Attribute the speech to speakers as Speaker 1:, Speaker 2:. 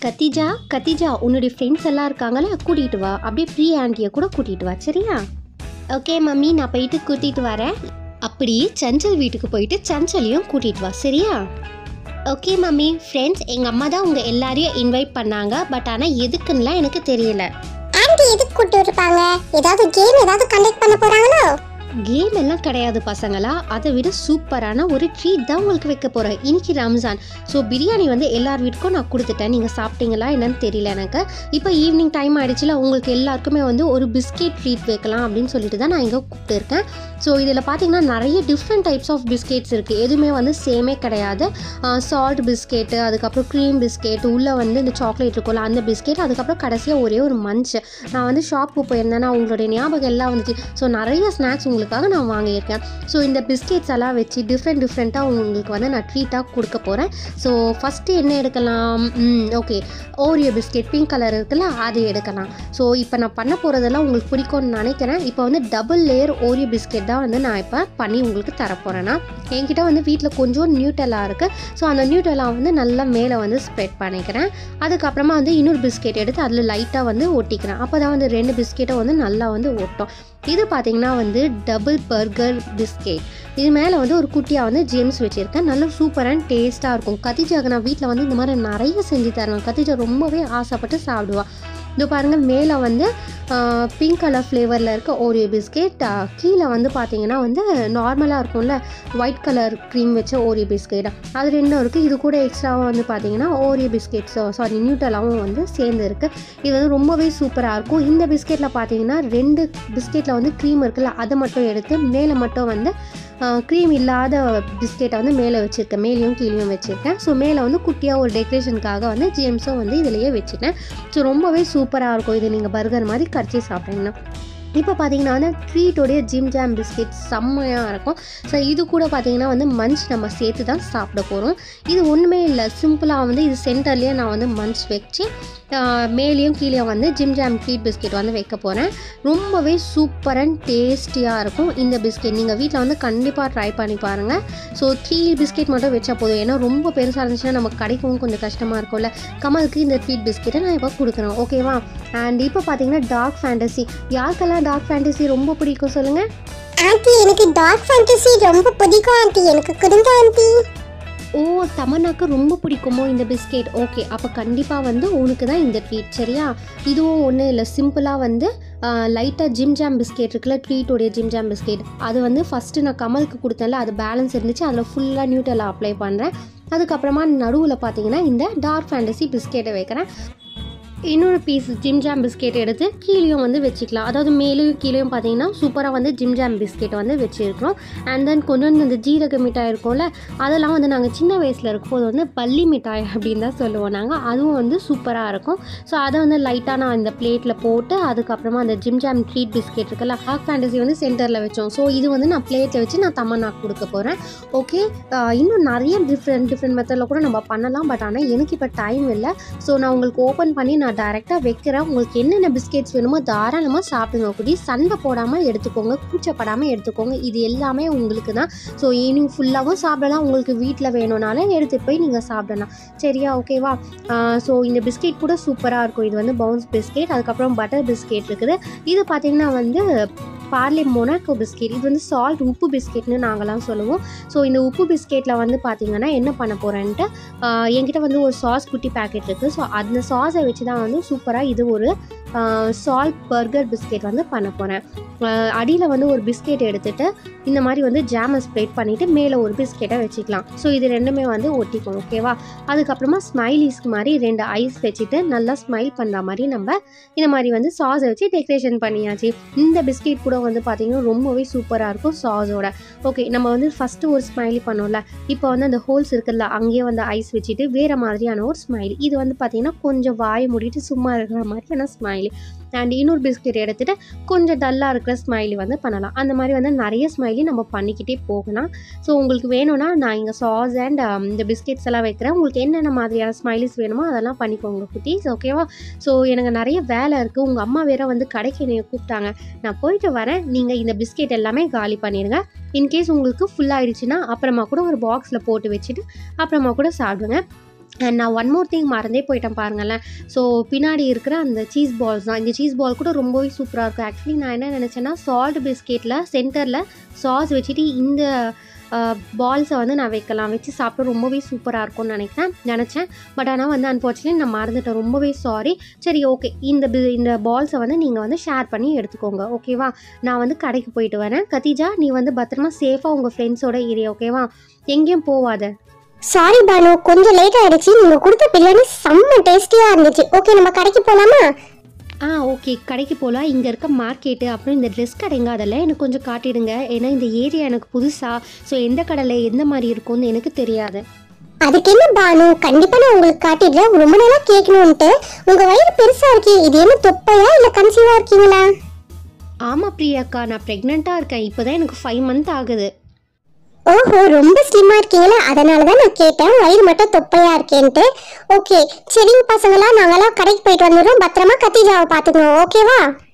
Speaker 1: கத்திஜா கத்திஜா உன்னுடைய ஃப்ரெண்ட்ஸ் எல்லாம் இருக்காங்களா கூட்டிகிட்டு வா அப்படியே ப்ரீ ஆண்டியை கூட கூட்டிகிட்டு வா சரியா ஓகே மம்மி நான் போயிட்டு கூட்டிகிட்டு வரேன் அப்படியே சஞ்சல் வீட்டுக்கு போயிட்டு சஞ்சலையும் கூட்டிகிட்டு வா சரியா ஓகே மம்மி ஃப்ரெண்ட்ஸ் எங்கள் அம்மா தான் உங்கள் எல்லாரையும் இன்வைட் பண்ணாங்க பட் ஆனால் எதுக்குன்னுலாம் எனக்கு தெரியல
Speaker 2: ஆண்டி எதுக்கு கூட்டு இருப்பாங்க ஏதாவது கேம் ஏதாவது கண்டக்ட் பண்ண போறாங்களோ
Speaker 1: கேம் எல்லாம் கிடையாது பசங்களா அதை விட சூப்பரான ஒரு ட்ரீட் தான் உங்களுக்கு வைக்க போகிறேன் இன்னைக்கு ரம்ஜான் ஸோ பிரியாணி வந்து எல்லார் வீட்டுக்கும் நான் கொடுத்துட்டேன் நீங்கள் சாப்பிட்டீங்களா என்னன்னு தெரியல எனக்கு இப்போ ஈவினிங் டைம் ஆயிடுச்சுல உங்களுக்கு எல்லாருக்குமே வந்து ஒரு பிஸ்கெட் ட்ரீட் வைக்கலாம் அப்படின்னு சொல்லிட்டு தான் நான் இங்கே கூப்பிட்டுருக்கேன் ஸோ இதில் பார்த்தீங்கன்னா நிறைய டிஃப்ரெண்ட் டைப்ஸ் ஆஃப் பிஸ்கெட்ஸ் இருக்குது எதுவுமே வந்து சேமே கிடையாது சால்ட் பிஸ்கெட்டு அதுக்கப்புறம் க்ரீம் பிஸ்கெட் உள்ளே வந்து இந்த சாக்லேட் இருக்கும்ல அந்த பிஸ்கெட் அதுக்கப்புறம் கடைசியாக ஒரே ஒரு மஞ்ச் நான் வந்து ஷாப்புக்கு போயிருந்தேன்னா உங்களுடைய ஞாபகம் எல்லாம் வந்துச்சு ஸோ நிறைய ஸ்நாக்ஸ் உங்களுக்காக நான் வாங்கியிருக்கேன் ஸோ இந்த பிஸ்கெட்ஸ் எல்லாம் வச்சு டிஃப்ரெண்ட் டிஃப்ரெண்ட்டாக உங்களுக்கு வந்து நான் ட்ரீட்டாக கொடுக்க போகிறேன் ஸோ ஃபஸ்ட்டு என்ன எடுக்கலாம் okay Oreo biscuit pink colour இருக்குல்ல அது எடுக்கலாம் ஸோ இப்போ நான் பண்ண போகிறதெல்லாம் உங்களுக்கு பிடிக்கும்னு நினைக்கிறேன் இப்போ வந்து டபுள் லேயர் ஓரியோ பிஸ்கெட் தான் வந்து நான் இப்போ பண்ணி உங்களுக்கு தரப்போகிறேன்னா என்கிட்ட வந்து வீட்டில் கொஞ்சம் நியூட்டெல்லா இருக்குது ஸோ அந்த நியூட்டெல்லா வந்து நல்லா மேலே வந்து ஸ்ப்ரெட் பண்ணிக்கிறேன் அதுக்கப்புறமா வந்து இன்னொரு பிஸ்கெட் எடுத்து அதில் லைட்டாக வந்து ஒட்டிக்கிறேன் அப்போ தான் வந்து ரெண்டு பிஸ்கெட்டை வந்து நல்லா வந்து ஒட்டும் இது பார்த்தீங்கன்னா வந்து டபுள் பர்கர் பிஸ்கெட் இது மேலே வந்து ஒரு குட்டியாக வந்து ஜேம்ஸ் வச்சுருக்கேன் நல்ல சூப்பர் அண்ட் டேஸ்ட்டாக இருக்கும் கத்திஜாக்கு நான் வீட்டில் வந்து இந்த மாதிரி நிறைய செஞ்சு தருவேன் கத்திஜா ரொம்பவே ஆசைப்பட்டு சாப்பிடுவா இது பாருங்கள் மேலே வந்து பிங்க் கலர் ஃப்ளேவரில் இருக்க ஓரியோ பிஸ்கெட் கீழே வந்து பார்த்தீங்கன்னா வந்து நார்மலாக இருக்கும்ல ஒயிட் கலர் க்ரீம் வச்ச ஓரியோ பிஸ்கெட் அது ரெண்டும் இருக்குது இது கூட எக்ஸ்ட்ராவாக வந்து பார்த்தீங்கன்னா ஓரியோ பிஸ்கெட்ஸ் சாரி நியூட்டலாவும் வந்து சேர்ந்து இருக்குது இது வந்து ரொம்பவே சூப்பராக இருக்கும் இந்த பிஸ்கெட்டில் பார்த்தீங்கன்னா ரெண்டு பிஸ்கெட்டில் வந்து க்ரீம் இருக்குல்ல அதை மட்டும் எடுத்து மேலே மட்டும் வந்து க்ரீம் இல்லாத பிஸ்கெட்டை வந்து மேலே வச்சுருக்கேன் மேலேயும் கீழேயும் வச்சுருக்கேன் ஸோ மேலே வந்து குட்டியாக ஒரு டெக்கரேஷனுக்காக வந்து ஜேம்ஸும் வந்து இதிலேயே வச்சுட்டேன் ஸோ ரொம்பவே சூப்பராக இருக்கும் இது நீங்கள் பர்கர் மாதிரி கடிச்சு சாப்பிட்டீங்கன்னா இப்போ பார்த்தீங்கன்னா வந்து ட்ரீட்டோடைய ஜிம் ஜாம் பிஸ்கெட் செம்மையாக இருக்கும் ஸோ இது கூட பார்த்தீங்கன்னா வந்து மஞ்ச் நம்ம சேர்த்து தான் சாப்பிட போகிறோம் இது ஒன்றுமே இல்லை சிம்பிளாக வந்து இது சென்டர்லேயே நான் வந்து மஞ்ச் வச்சு ஆஹ், மேலேயும் கீழே வந்து ஜிம் ஜாம் ட்ரீட் பிஸ்கெட் வந்து வைக்க போகிறேன் ரொம்பவே சூப்பர் அண்ட் டேஸ்டியாக இருக்கும் இந்த பிஸ்கெட் நீங்கள் வீட்டில் வந்து கண்டிப்பாக ட்ரை பண்ணி பாருங்கள் ஸோ த்ரீ பிஸ்கெட் மட்டும் வச்சா போதும் ஏன்னா ரொம்ப பெருசாக இருந்துச்சுன்னா நமக்கு கிடைக்கவும் கொஞ்சம் கஷ்டமாக இருக்கும்ல கமலுக்கு இந்த ட்ரீட் பிஸ்கெட்டை நான் இப்போ கொடுக்குறேன் ஓகேவா அண்ட் இப்போ பார்த்தீங்கன்னா டார்க் ஃபேண்டசி யாருக்கெல்லாம் டார்க் ஃபேண்டசி ரொம்ப பிடிக்கும் சொல்லுங்கள்
Speaker 2: ஆண்டி எனக்கு டார்க் ஃபேண்டசி ரொம்ப பிடிக்கும் ஆண்டி எனக்கு கொடுங்க ஆண்டி
Speaker 1: ஓ தமன்னாக்கு ரொம்ப பிடிக்குமோ இந்த பிஸ்கெட் ஓகே அப்போ கண்டிப்பாக வந்து உனக்கு தான் இந்த ட்ரீட் சரியா இதுவும் ஒன்றும் இல்லை சிம்பிளாக வந்து லைட்டாக ஜிம் ஜாம் பிஸ்கெட் இருக்குல்ல ட்ரீட்டோடைய ஜிம் ஜாம் பிஸ்கெட் அது வந்து ஃபஸ்ட்டு நான் கமலுக்கு கொடுத்தேன்ல அது பேலன்ஸ் இருந்துச்சு அதில் ஃபுல்லாக நியூட்டெல்லாம் அப்ளை பண்ணுறேன் அதுக்கப்புறமா நடுவில் பார்த்தீங்கன்னா இந்த டார்க் ஃபேண்டசி பிஸ்கெட்டை வைக்கிறேன் இன்னொரு பீஸ் ஜிம் ஜாம் பிஸ்கெட் எடுத்து கீழேயும் வந்து வச்சுக்கலாம் அதாவது மேலேயும் கீழேயும் பார்த்தீங்கன்னா சூப்பராக வந்து ஜிம் ஜாம் பிஸ்கெட் வந்து வச்சுருக்கிறோம் அண்ட் தென் கொஞ்சம் இந்த ஜீரக மிட்டாய் இருக்கும்ல அதெல்லாம் வந்து நாங்கள் சின்ன வயசில் இருக்கும்போது வந்து பள்ளி மிட்டாய் அப்படின்னு தான் சொல்லுவோம் நாங்கள் அதுவும் வந்து சூப்பராக இருக்கும் ஸோ அதை வந்து லைட்டாக நான் இந்த பிளேட்டில் போட்டு அதுக்கப்புறமா அந்த ஜிம் ஜாம் ட்ரீட் பிஸ்கெட் இருக்குல்ல ஹாக் ஃபேண்டசி வந்து சென்டரில் வச்சோம் ஸோ இது வந்து நான் பிளேட்டில் வச்சு நான் தமன்னாக்கு கொடுக்க போகிறேன் ஓகே இன்னும் நிறைய டிஃப்ரெண்ட் டிஃப்ரெண்ட் மெத்தடில் கூட நம்ம பண்ணலாம் பட் ஆனால் எனக்கு இப்போ டைம் இல்லை ஸோ நான் உங்களுக்கு ஓப்பன் பண்ணி நான் டைரெக்டாக வைக்கிறேன் உங்களுக்கு என்னென்ன பிஸ்கெட்ஸ் வேணுமோ தாராளமாக சாப்பிடுங்க குடி சண்டை போடாமல் எடுத்துக்கோங்க கூச்சப்படாமல் எடுத்துக்கோங்க இது எல்லாமே உங்களுக்கு தான் ஸோ ஈவினிங் ஃபுல்லாகவும் சாப்பிடலாம் உங்களுக்கு வீட்டில் வேணும்னாலும் எடுத்துகிட்டு போய் நீங்கள் சாப்பிடலாம் சரியா ஓகேவா ஸோ இந்த பிஸ்கெட் கூட சூப்பராக இருக்கும் இது வந்து பவுன்ஸ் பிஸ்கெட் அதுக்கப்புறம் பட்டர் பிஸ்கெட் இருக்குது இது பார்த்திங்கன்னா வந்து பார்லே மொனாக்கோ பிஸ்கெட் இது வந்து சால்ட் உப்பு பிஸ்கெட்னு நாங்களாம் சொல்லுவோம் ஸோ இந்த உப்பு பிஸ்கெட்டில் வந்து பார்த்தீங்கன்னா என்ன பண்ண போகிறேன்ட்டு என்கிட்ட வந்து ஒரு சாஸ் குட்டி பேக்கெட் இருக்குது ஸோ அந்த சாஸை வச்சு தான் வந்து சூப்பராக இது ஒரு சால்ட் பர்கர் பிஸ்கெட் வந்து பண்ண போகிறேன் அடியில் வந்து ஒரு பிஸ்கெட் எடுத்துட்டு இந்த மாதிரி வந்து ஜாமை ஸ்ப்ரெட் பண்ணிவிட்டு மேலே ஒரு பிஸ்கெட்டை வச்சுக்கலாம் ஸோ இது ரெண்டுமே வந்து ஒட்டிக்கும் ஓகேவா அதுக்கப்புறமா ஸ்மைலிஸ்க்கு மாதிரி ரெண்டு ஐஸ் வச்சுட்டு நல்லா ஸ்மைல் பண்ணுற மாதிரி நம்ம இந்த மாதிரி வந்து சாஸை வச்சு டெக்கரேஷன் பண்ணியாச்சு இந்த பிஸ்கெட் கூட வந்து பார்த்திங்கன்னா ரொம்பவே சூப்பராக இருக்கும் சாஸோட ஓகே நம்ம வந்து ஃபஸ்ட்டு ஒரு ஸ்மைலி பண்ணோம்ல இப்போ வந்து அந்த ஹோல்ஸ் இருக்குல்ல அங்கேயே வந்து ஐஸ் வச்சுட்டு வேறு மாதிரியான ஒரு ஸ்மைலி இது வந்து பார்த்திங்கன்னா கொஞ்சம் வாயை மூடிட்டு சும்மா இருக்கிற மாதிரியான ஸ்மைலி அண்ட் இன்னொரு பிஸ்கெட் எடுத்துகிட்டு கொஞ்சம் டல்லாக இருக்கிற ஸ்மைலி வந்து பண்ணலாம் அந்த மாதிரி வந்து நிறைய ஸ்மைலி நம்ம பண்ணிக்கிட்டே போகலாம் ஸோ உங்களுக்கு வேணும்னா நான் இங்கே சாஸ் அண்ட் இந்த பிஸ்கெட்ஸ் எல்லாம் வைக்கிறேன் உங்களுக்கு என்னென்ன மாதிரியான ஸ்மைலிஸ் வேணுமோ அதெல்லாம் பண்ணிக்கோங்க குட்டீஸ் ஓகேவா ஸோ எனக்கு நிறைய வேலை இருக்குது உங்கள் அம்மா வேற வந்து கடைக்கு என்னை கூப்பிட்டாங்க நான் போயிட்டு வரேன் நீங்கள் இந்த பிஸ்கெட் எல்லாமே காலி பண்ணிடுங்க இன்கேஸ் உங்களுக்கு ஃபுல் ஆயிடுச்சுன்னா அப்புறமா கூட ஒரு பாக்ஸில் போட்டு வச்சுட்டு அப்புறமா கூட சாப்பிடுங்க அண்ட் நான் ஒன் மோர் திங் மறந்தே போயிட்டேன் பாருங்களேன் ஸோ பின்னாடி இருக்கிற அந்த சீஸ் பால்ஸ் தான் இந்த சீஸ் பால் கூட ரொம்பவே சூப்பராக இருக்கும் ஆக்சுவலி நான் என்ன நினச்சேன்னா சால்ட் பிஸ்கெட்டில் சென்டரில் சாஸ் வச்சுட்டு இந்த பால்ஸை வந்து நான் வைக்கலாம் வச்சு சாப்பிட்டு ரொம்பவே சூப்பராக இருக்கும்னு நினைக்கிறேன் நினச்சேன் பட் ஆனால் வந்து அன்ஃபார்ச்சுனேட்லி நான் மறந்துட்டேன் ரொம்பவே சாரி சரி ஓகே இந்த bi- இந்த பால்ஸை வந்து நீங்கள் வந்து ஷேர் பண்ணி எடுத்துக்கோங்க ஓகேவா நான் வந்து கடைக்கு போயிட்டு வரேன் கத்திஜா நீ வந்து பத்திரமா சேஃபாக உங்கள் ஃப்ரெண்ட்ஸோட ஏரியா ஓகேவா எங்கேயும் போவாத
Speaker 2: சாரி பானு கொஞ்சம் லேட் ஆயிடுச்சு நீங்க கொடுத்த பிரியாணி செம்ம டேஸ்டியா இருந்துச்சு ஓகே நம்ம கடைக்கு போலாமா
Speaker 1: ஆ ஓகே கடைக்கு போகலாம் இங்கே இருக்க மார்க்கெட்டு அப்புறம் இந்த ட்ரெஸ் கடைங்க அதெல்லாம் எனக்கு கொஞ்சம் காட்டிடுங்க ஏன்னா இந்த ஏரியா எனக்கு புதுசாக ஸோ எந்த கடையில் எந்த மாதிரி இருக்கும்னு எனக்கு தெரியாது
Speaker 2: அதுக்கு என்ன பானு கண்டிப்பா நான் உங்களுக்கு காட்டிடுறேன் ரொம்ப நாளா கேட்கணும்ட்டு உங்க வயிறு பெருசா இருக்கு இது என்ன தொப்பையா இல்ல கன்சீவா இருக்கீங்களா
Speaker 1: ஆமாம் பிரியாக்கா நான் ப்ரெக்னெண்ட்டாக இருக்கேன் இப்போ தான் எனக்கு ஃபைவ் மந்த் ஆகுது
Speaker 2: ஓஹோ ரொம்ப ஸ்லிம்மா இருக்கீங்களா அதனால தான் நான் கேட்டேன் வயிறு மட்டும் தொப்பையா இருக்கேன்ட்டு ஓகே சரிங்க பசங்களா நாங்கெல்லாம் கடைக்கு போயிட்டு வந்துடுறோம் பத்திரமா கத்திஜாவை பார்த்துக்கணும் ஓகேவா